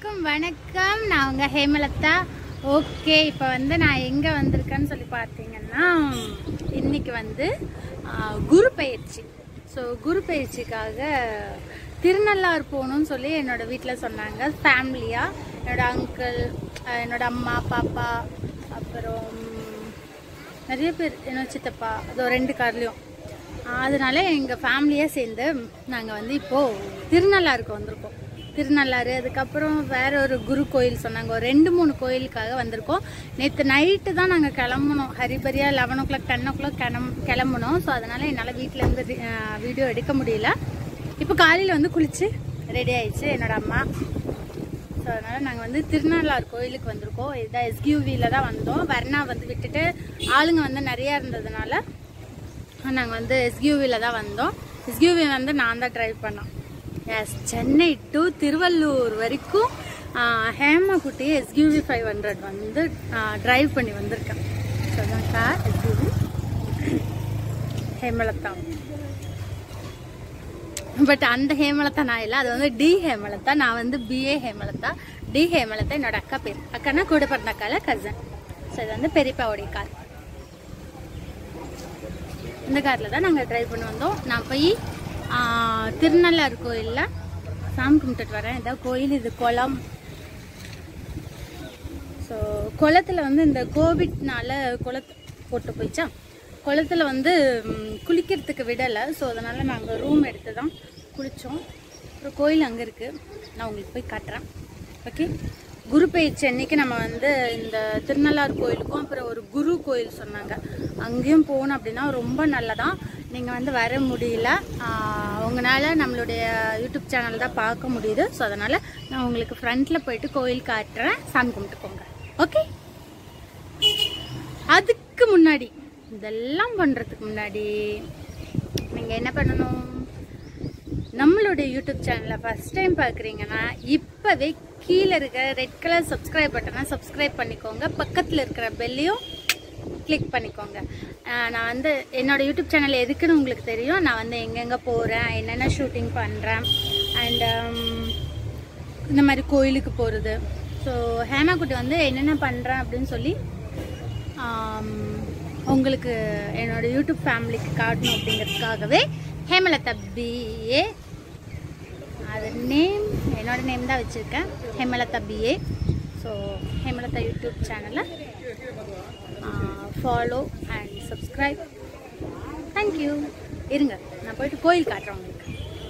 எல்லாருக்கும் வணக்கம் நான் உங்க ஹேமலதா ஓகே இப்போ வந்து நான் எங்கே வந்திருக்கேன்னு சொல்லி பார்த்தீங்கன்னா இன்னைக்கு வந்து ஆ, குரு பயிற்சி ஸோ குரு பயிற்சிக்காக திருநள்ளாறு போகணும்னு சொல்லி என்னோட வீட்டில் சொன்னாங்க ஃபேமிலியாக என்னோட அங்கிள் என்னோட அம்மா பாப்பா அப்புறம் நிறைய பேர் என்னோட சித்தப்பா அதோ ரெண்டு கார்லேயும் அதனால எங்கள் ஃபேமிலியாக சேர்ந்து நாங்கள் வந்து இப்போது திருநள்ளாருக்கு வந்திருக்கோம் திருநள்ளாறு அதுக்கப்புறம் வேற ஒரு குரு கோயில் சொன்னாங்க ஒரு ரெண்டு மூணு கோயிலுக்காக வந்திருக்கோம் நேற்று நைட்டு தான் நாங்கள் கிளம்புனோம் ஹரிபரியாக eleven o'clock ten o'clock கிளம் கிளம்புனோம் ஸோ அதனால் என்னால் வீட்டிலேருந்து வீடியோ எடுக்க முடியல இப்போ காலையில் வந்து குளித்து ரெடி ஆயிடுச்சு என்னோட அம்மா ஸோ அதனால் நாங்கள் வந்து திருநள்ளாறு கோயிலுக்கு வந்திருக்கோம் இதான் எஸ்கியூவியில் தான் வந்தோம் வர்ணா வந்து விட்டுட்டு ஆளுங்க வந்து நிறையா இருந்ததுனால நாங்கள் வந்து எஸ்கியூவியில் தான் வந்தோம் எஸ்கியூவி வந்து நான் தான் டிரைவ் பண்ணோம் எஸ் சென்னை டு திருவள்ளூர் வரைக்கும் ஹேமாக்குட்டி எஸ்கியூவி ஃபைவ் ஹண்ட்ரட் வந்து டிரைவ் பண்ணி வந்திருக்கேன் ஸோ அதான் கார் எஸ்கியூவி ஹேமலதா பட் அந்த ஹேமலதா நான் இல்லை அது வந்து டி ஹேமலதா நான் வந்து பிஏ ஹேமலதா டி ஹேமலதா என்னோட அக்கா பேர் அக்கானா கூட பிறந்த அக்கால கசன் ஸோ இது வந்து பெரியப்பாவுடைய கார் இந்த காரில் தான் நாங்கள் ட்ரைவ் பண்ணி வந்தோம் நான் போய் ஆ, திருநள்ளாறு கோயிலில் சாமி கும்பிட்டுட்டு வரேன் இதான் கோயில் இது குளம் ஸோ குளத்துல வந்து இந்த கோவிட்னால குளத்து போட்டு போயிடுச்சா குளத்துல வந்து ம், குளிக்கிறதுக்கு விடலை ஸோ அதனால் நாங்கள் ரூம் எடுத்து தான் குளித்தோம் அப்புறம் கோயில் அங்கே இருக்குது நான் உங்களுக்கு போய் காட்டுறேன் ஓகே குரு பயிற்சி அன்னைக்கு நம்ம வந்து இந்த திருநள்ளாறு கோயிலுக்கும் அப்புறம் ஒரு குரு கோயில் சொன்னாங்க அங்கேயும் போகணும் அப்படின்னா ரொம்ப நல்லதான் நீங்கள் வந்து வர முடியல ஆஹ் உங்களால் நம்மளுடைய யூடியூப் சேனல் தான் பார்க்க முடியுது ஸோ அதனால் நான் உங்களுக்கு ஃப்ரண்ட்டில் போயிட்டு கோயில் காட்டுறேன் சாமி கும்பிட்டுக்கோங்க ஓகே அதுக்கு முன்னாடி இதெல்லாம் பண்ணுறதுக்கு முன்னாடி நீங்கள் என்ன பண்ணணும் நம்மளுடைய யூடியூப் சேனலை ஃபஸ்ட் டைம் பார்க்குறீங்கன்னா இப்போவே கீழே இருக்கிற ரெட் கலர் சப்ஸ்கிரைப் பட்டனை சப்ஸ்கிரைப் பண்ணிக்கோங்க பக்கத்தில் இருக்கிற பெல்லையும் கிளிக் பண்ணிக்கோங்க ஆஹ் நான் வந்து என்னோட யூடியூப் சேனல் எதுக்குன்னு உங்களுக்கு தெரியும் நான் வந்து எங்கெங்கே போகிறேன் என்னென்ன ஷூட்டிங் பண்ணுறேன் அண்ட் இந்த மாதிரி கோயிலுக்கு போகிறது ஸோ ஹேமா குட்டி வந்து என்னென்ன பண்ணுறேன் அப்படின்னு சொல்லி ஆம், உங்களுக்கு என்னோட யூடியூப் ஃபேமிலிக்கு காட்டணும் அப்படிங்கிறதுக்காகவே ஹேமலதா பிஏ அது நேம் என்னோட நேம் தான் வச்சுருக்கேன் Hemalatha BA so Hemalatha YouTube சேனலை ஃபாலோ அண்ட் சப்ஸ்கிரைப் தேங்க்யூ இருங்க நான் போயிட்டு கோயில் காட்டுறேன் உங்களுக்கு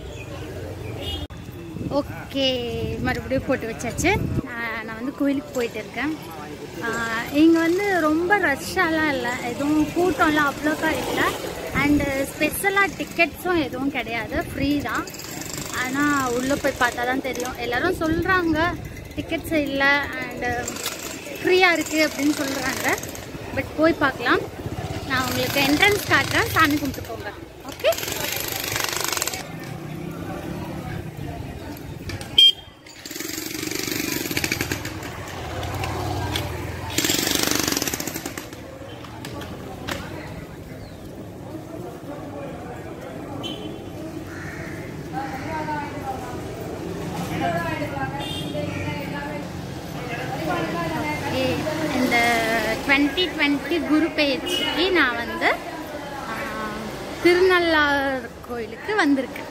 ஓகே மறுபடியும் போட்டு வச்சாச்சு நான் நான் வந்து கோயிலுக்கு போயிட்டு இருக்கேன் இங்கே வந்து ரொம்ப ரஷ்ஷாலாம் இல்லை எதுவும் கூட்டம்லாம் அவ்வளோக்கா இல்லை அண்டு ஸ்பெஷலாக டிக்கெட்ஸும் எதுவும் கிடையாது ஃப்ரீ தான் ஆனால் உள்ளே போய் பார்த்தா தான் தெரியும் எல்லாரும் சொல்கிறாங்க டிக்கெட்ஸ் இல்லை அண்டு ஃப்ரீயாக இருக்குது அப்படின்னு சொல்கிறாங்க பட் போய் பார்க்கலாம் நான் உங்களுக்கு என்ட்ரன்ஸ் காட்டுறேன் சாமி கும்பிட்டு போங்க ஓகே ஏ, இந்த டுவெண்ட்டி டுவெண்ட்டி குரு பயிற்சிக்கு நான் வந்து ஆ, திருநள்ளாறு கோயிலுக்கு வந்திருக்கேன்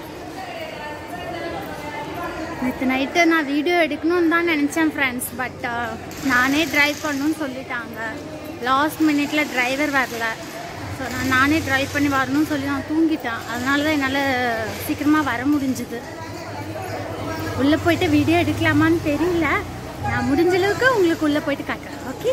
நேற்று நைட்டு நான் வீடியோ எடுக்கணும்னு தான் நினச்சேன் ஃப்ரெண்ட்ஸ் பட் நானே ட்ரைவ் பண்ணணும்னு சொல்லிட்டாங்க லாஸ்ட் மினிட்ல டிரைவர் வரல ஸோ நான் நானே ட்ரைவ் பண்ணி வரணும்னு சொல்லி நான் தூங்கிட்டேன் அதனால தான் என்னால் சீக்கிரமாக வர முடிஞ்சுது உள்ளே போயிட்டு வீடியோ எடுக்கலாமான்னு தெரியல நான் முடிஞ்ச அளவுக்கு உங்களுக்கு உள்ளே போயிட்டு காட்டுறேன் ஓகே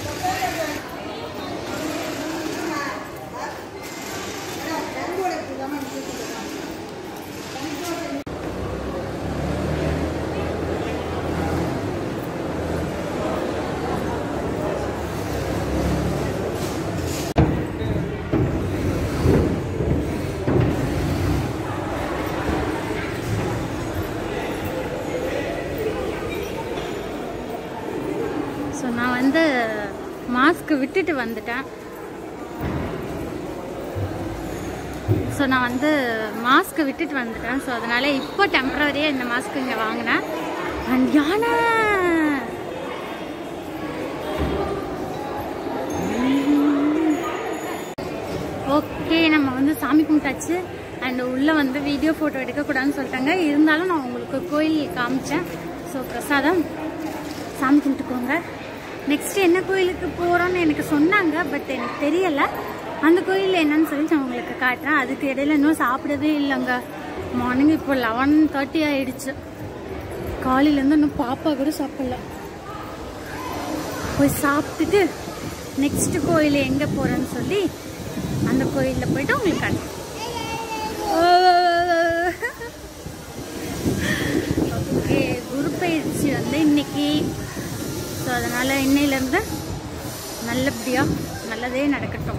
ஸோ நான் வந்து மாஸ்க் விட்டுட்டு வந்துட்டேன் ஸோ நான் வந்து மாஸ்க் விட்டுட்டு வந்துட்டேன் ஸோ அதனால் இப்போ டெம்பரவரியாக இந்த மாஸ்க் இங்கே வாங்கினேன் அண்ட் யானை ஓகே நம்ம வந்து சாமி கும்பிட்டாச்சு அண்ட் உள்ளே வந்து வீடியோ ஃபோட்டோ எடுக்கக்கூடாதுன்னு சொல்லிட்டாங்க இருந்தாலும் நான் உங்களுக்கு கோயில் காமிச்சேன் ஸோ பிரசாதம் சாமி கும்பிட்டுக்கோங்க நெக்ஸ்ட் என்ன கோயிலுக்கு போகிறோன்னு எனக்கு சொன்னாங்க பட் எனக்கு தெரியலை அந்த கோயில் என்னன்னு சொல்லி நான் உங்களுக்கு காட்டுறேன் அதுக்கு இடையில இன்னும் சாப்பிடவே இல்லைங்க மார்னிங் இப்போ லெவன் தேர்ட்டி ஆயிடுச்சு காலையிலேருந்து இன்னும் பாப்பா கூட சாப்பிடல போய் சாப்பிட்டுட்டு நெக்ஸ்ட் கோயில் எங்கே போகிறேன்னு சொல்லி அந்த கோயிலில் போயிட்டு உங்களுக்கு காட்டுறேன் ஓகே குரு பயிற்சி வந்து இன்னைக்கு ஸோ அதனால் இன்னையிலேருந்து நல்லபடியாக நல்லதே நடக்கட்டும்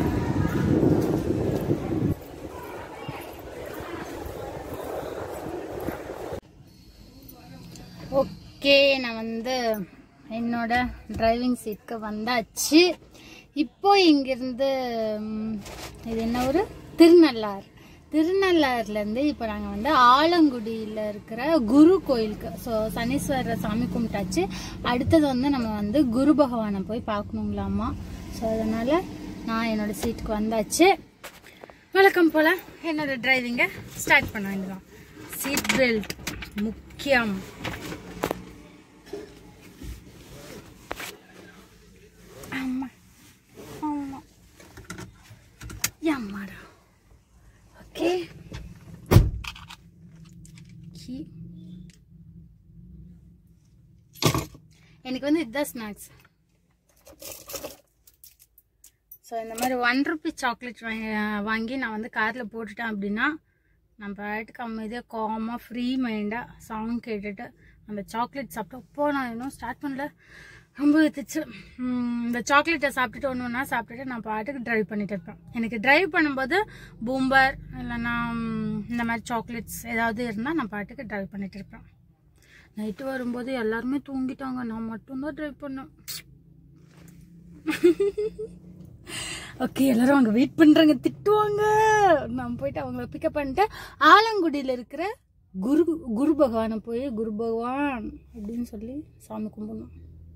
ஓகே நான் வந்து என்னோட டிரைவிங் சீட்க்கு வந்தாச்சு இப்போ இங்கிருந்து ம், இது என்ன ஒரு திருநள்ளார் திருநள்ளாறுலேருந்து இப்போ நாங்கள் வந்து ஆலங்குடியில் இருக்கிற குரு கோயிலுக்கு ஸோ சனீஸ்வரர் சாமி கும்பிட்டாச்சு அடுத்தது வந்து நம்ம வந்து குரு பகவானை போய் பார்க்கணுங்களாமா ஸோ அதனால் நான் என்னோட சீட்டுக்கு வந்தாச்சு வழக்கம் போல் என்னோட டிரைவிங்கை ஸ்டார்ட் பண்ண வேண்டியதான் சீட் பெல்ட் முக்கியம் ஆமா ஆமா அம்மாடா ஓகே கீ எனக்கு வந்து இதுதான் ஸ்நாக்ஸ் ஸோ இந்த மாதிரி ஒன் ருபி சாக்லேட் வாங்கி நான் வந்து காரில் போட்டுட்டேன் அப்படின்னா நான் பாட்டுக்கு அமைதியாக காமாக ஃப்ரீ மைண்டாக சாங் கேட்டுட்டு அந்த சாக்லேட் சாப்பிட்டு அப்போ நான் இன்னும் ஸ்டார்ட் பண்ணல ரொம்ப வித்துச்சு உம், இந்த சாக்லேட்டை சாப்பிட்டுட்டு ஒன்று ஒன்றா சாப்பிட்டுட்டு நான் பாட்டுக்கு ட்ரைவ் பண்ணிட்டு இருப்பேன் எனக்கு ட்ரைவ் பண்ணும்போது பூம்பர் இல்லைன்னா உம், இந்த மாதிரி சாக்லேட்ஸ் ஏதாவது இருந்தால் நான் பாட்டுக்கு ட்ரைவ் பண்ணிட்டு இருப்பேன் நைட்டு வரும்போது எல்லாருமே தூங்கிட்டாங்க நான் மட்டும்தான் ட்ரைவ் பண்ணேன் ஓகே எல்லாரும் அங்கே வெயிட் பண்ணுறாங்க திட்டுவாங்க நான் போயிட்டு அவங்கள பிக்கப் பண்ணிட்டு ஆலங்குடியில் இருக்கிற குரு குரு பகவானை போய் குரு பகவான் அப்படின்னு சொல்லி சாமி கும்பிடணும்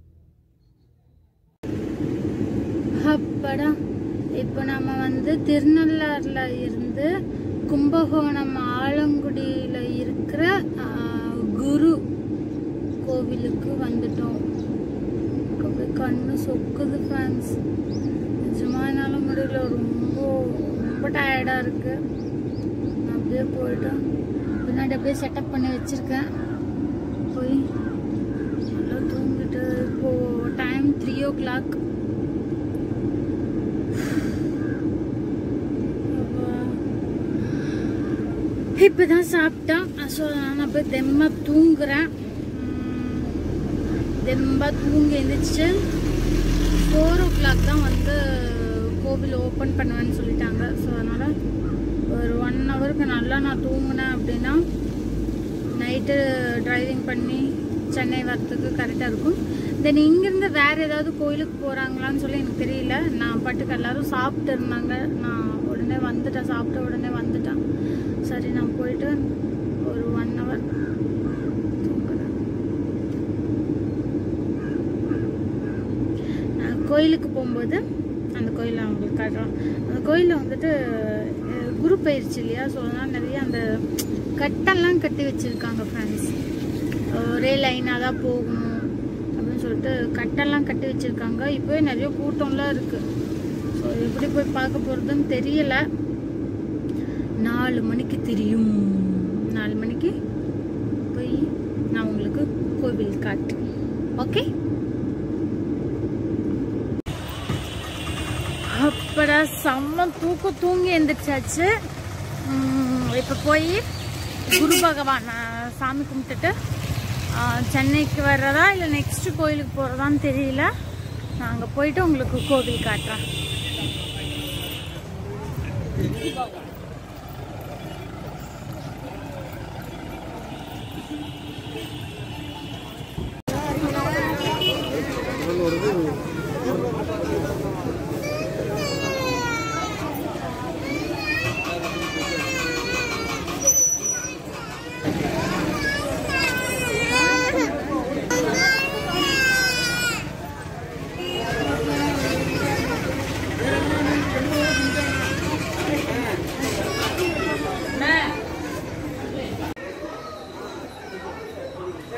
அப்பாடா இப்போ நம்ம வந்து திருநள்ளாறுல இருந்து கும்பகோணம் ஆலங்குடியில் இருக்கிற ஆ, குரு கோவிலுக்கு வந்துட்டோம் அப்படியே கண்ணு சொக்குது ஃபேன்ஸ் நிஜமா என்னால் முடியல ரொம்ப ரொம்ப டயர்டாக இருக்கு நான் அப்படியே போயிட்டு பின்னாடி அப்படியே செட்டப் பண்ணி வச்சிருக்கேன் போய் நல்லா தூங்கிட்டு இப்போ டைம் த்ரீ ஓ கிளாக் இப்பதான் சாப்பிட்டேன் ஸோ நான் போய் தெம்மா தூங்குறேன் உம், தெம்பா தூங்கி எழுந்திரிச்சு ஃபோர் ஓ கிளாக் தான் வந்து கோவில் ஓப்பன் பண்ணுவேன்னு சொல்லிட்டாங்க ஸோ அதனால் ஒரு ஒன் ஹவருக்கு நல்லா நான் தூங்கினேன் அப்படின்னா நைட்டு டிரைவிங் பண்ணி சென்னை வரத்துக்கு கரெக்டாக இருக்கும் தென் இங்கேருந்து வேறு ஏதாவது கோயிலுக்கு போகிறாங்களான்னு சொல்லி எனக்கு தெரியல நான் பாட்டுக்கு எல்லாரும் சாப்பிட்டு இருந்தாங்க நான் உடனே வந்துட்டேன் சாப்பிட்ட உடனே வந்துட்டேன் சரி நான் போயிட்டு ஒரு ஒன் ஹவர் தூங்குறேன் நான் கோயிலுக்கு போகும்போது அந்த கோயிலை அவங்களுக்கு காட்டுறோம் அந்த கோயிலில் வந்துட்டு அஹ், குரு பயிற்சி இல்லையா ஸோ அதனால் நிறைய அந்த கட்டெல்லாம் கட்டி வச்சுருக்காங்க ஃப்ரெண்ட்ஸ் ஒரே லைனாக தான் போகணும் அப்படின்னு சொல்லிட்டு கட்டெல்லாம் கட்டி வச்சுருக்காங்க இப்போவே நிறைய கூட்டம்லாம் இருக்குது ஸோ எப்படி போய் பார்க்க போகிறதுன்னு தெரியல நாலு மணிக்கு தெரியும் நாலு மணிக்கு போய் நான் உங்களுக்கு கோவில் காட்டுறேன் ஓகே அப்படா செம்ம தூக்கம் தூங்கி எந்திரிச்சாச்சு உம், இப்போ போய் குரு பகவான் ஆஹ், சாமி கும்பிட்டுட்டு ஆஹ், சென்னைக்கு வர்றதா இல்லை நெக்ஸ்ட் கோயிலுக்கு போகிறதான்னு தெரியல நான் அங்கே போயிட்டு உங்களுக்கு கோவில் காட்டுறேன்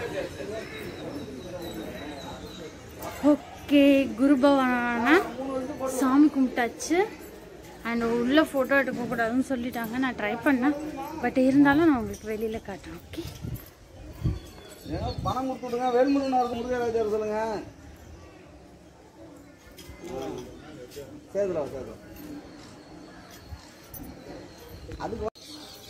ஓகே குரு பவானா சாமி கும்பிட்டாச்சு அண்ட் உள்ள ஃபோட்டோ எடுக்கக்கூடாதுன்னு சொல்லிட்டாங்க நான் ட்ரை பண்ணேன் பட் இருந்தாலும் நான் உங்களுக்கு வெளியில் காட்டுறேன் ஓகே ஏங்க பணம் கொடுத்து விடுங்க வேல்முருகனாருக்கு முருகராஜர் சொல்லுங்க சேதுலா சேதுலா அதுக்கு வா-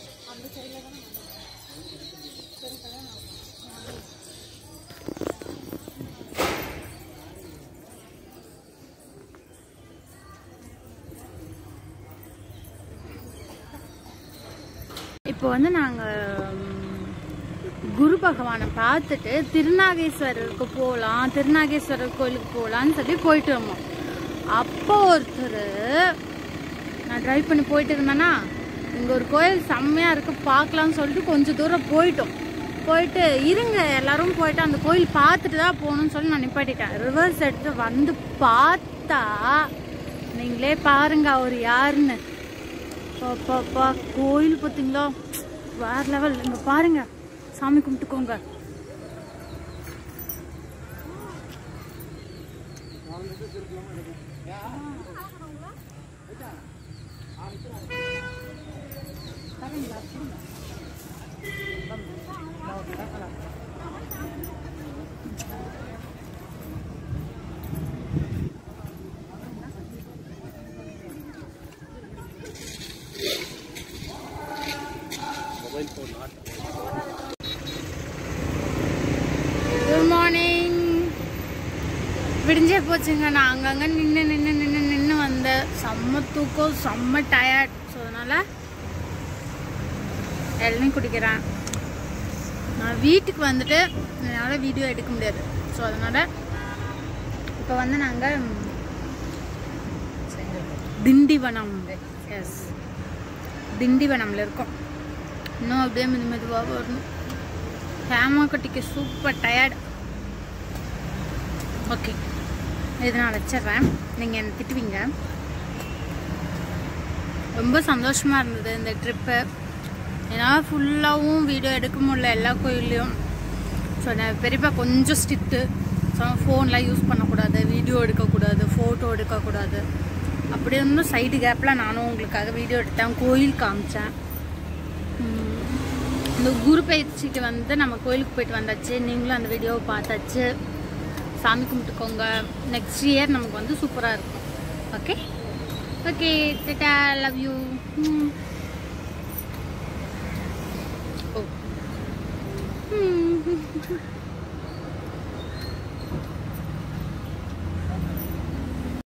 இப்போ வந்து நாங்கள் குரு பகவானை பார்த்துட்டு திருநாகேஸ்வரருக்கு போகலாம் திருநாகேஸ்வரர் கோயிலுக்கு போகலான்னு சொல்லி போயிட்டு வந்தோம் அப்போ ஒருத்தர் நான் ட்ரைவ் பண்ணி போயிட்டு இருந்தேன்னா இங்கே ஒரு கோயில் செம்மையாக இருக்கு பார்க்கலாம்னு சொல்லிட்டு கொஞ்சம் தூரம் போயிட்டோம் போயிட்டு இருங்க எல்லாரும் போயிட்டு அந்த கோயில் பார்த்துட்டு தான் போகணும்னு சொல்லி நான் நிப்பாட்டிட்டேன் ரிவர்ஸ் எடுத்து வந்து பார்த்தா நீங்களே பாருங்க அவர் யாருன்னு பாப்பா கோயில் பார்த்தீங்களா வேற லெவல் இங்க பாருங்க சாமி கும்பிட்டுக்கோங்க குட் மார்னிங் விடிஞ்சே போச்சுங்க நான் அங்கங்கே நின்று நின்று நின்று நின்று வந்தேன் செம்ம தூக்கம் செம்ம டயர்ட் ஸோ அதனால் இளநீ குடிக்கிறேன் நான் வீட்டுக்கு வந்துட்டு என்னால் வீடியோ எடுக்க முடியாது ஸோ அதனால் இப்போ வந்து நாங்கள் திண்டிவனம் எஸ் திண்டிவனம்ல இருக்கோம் இன்னும் அப்படியே மெது மெதுவாக வரணும் ஹேமாக்கட்டிக்கு சூப்பர் டயர்ட் ஓகே இது நான் வச்சிடுறேன் நீங்கள் என்னை திட்டுவீங்க ரொம்ப சந்தோஷமாக இருந்தது இந்த ட்ரிப்பு ஏன்னா ஃபுல்லாகவும் வீடியோ எடுக்க முடியல எல்லா கோயில்லையும் ஸோ நான் பெரியப்பா கொஞ்சம் ஸ்ட்ரிக்ட்டு ஸோ ஃபோன்லாம் யூஸ் பண்ணக்கூடாது வீடியோ எடுக்கக்கூடாது ஃபோட்டோ எடுக்கக்கூடாது அப்படி இருந்தும் சைடு கேப்பில் நானும் உங்களுக்காக வீடியோ எடுத்தேன் கோயில் காமிச்சேன் உம், இந்த குரு பயிற்சிக்கு வந்து நம்ம கோயிலுக்கு போயிட்டு வந்தாச்சு நீங்களும் அந்த வீடியோவை பார்த்தாச்சு சாமி கும்பிட்டுக்கோங்க நெக்ஸ்ட் இயர் நமக்கு வந்து சூப்பராக இருக்கும் okay okay tata love you O